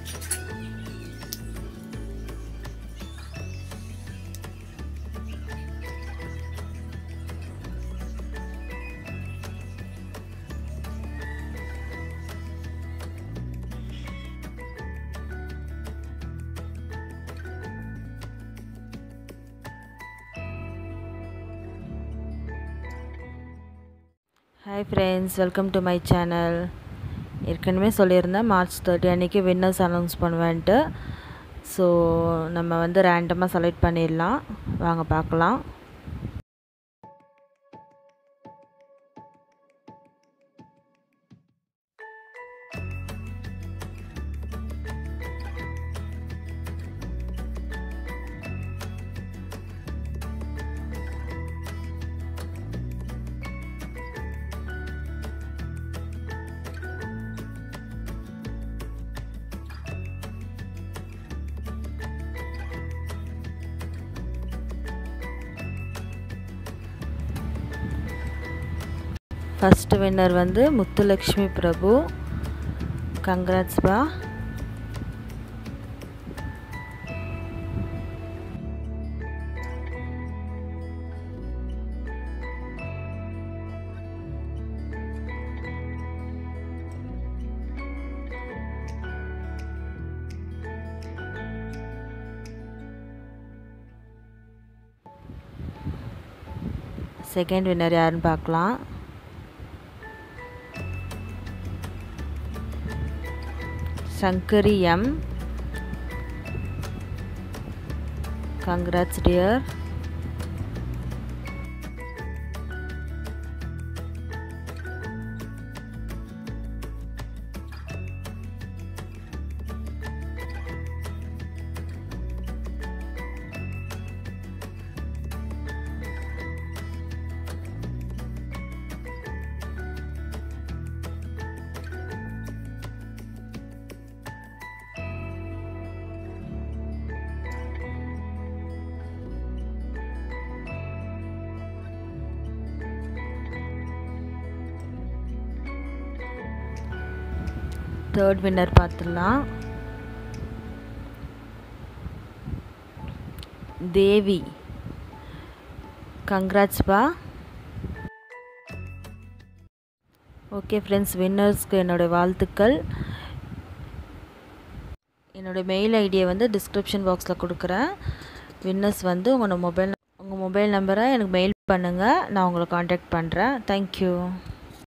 hi friends welcome to my channel ஏற்கனவே சொல்லியிருந்தேன் March thirty அன்றைக்கி வின்னர்ஸ் அனௌன்ஸ் பண்ணுவேன்ட்டு ஸோ நம்ம வந்து ரேண்டமாக செலக்ட் பண்ணிடலாம் வாங்க பார்க்கலாம் ஃபஸ்ட்டு வின்னர் வந்து முத்துலக்ஷ்மி பிரபு கங்க்ராட்ஸ் பா செகண்ட் வின்னர் யாருன்னு பார்க்கலாம் Sankari M congrats dear third winner பார்த்துடலாம் தேவி கங்க்ராட்ஸ்பா ஓகே ஃப்ரெண்ட்ஸ் வின்னர்ஸ்க்கு என்னோடய வாழ்த்துக்கள் என்னோடய மெயில் ஐடியை வந்து டிஸ்கிரிப்ஷன் பாக்ஸில் கொடுக்குறேன் வின்னர்ஸ் வந்து உங்களோட மொபைல் உங்கள் மொபைல் நம்பரை எனக்கு மெயில் பண்ணுங்கள் நான் உங்களை காண்டாக்ட் பண்ணுறேன் தேங்க்யூ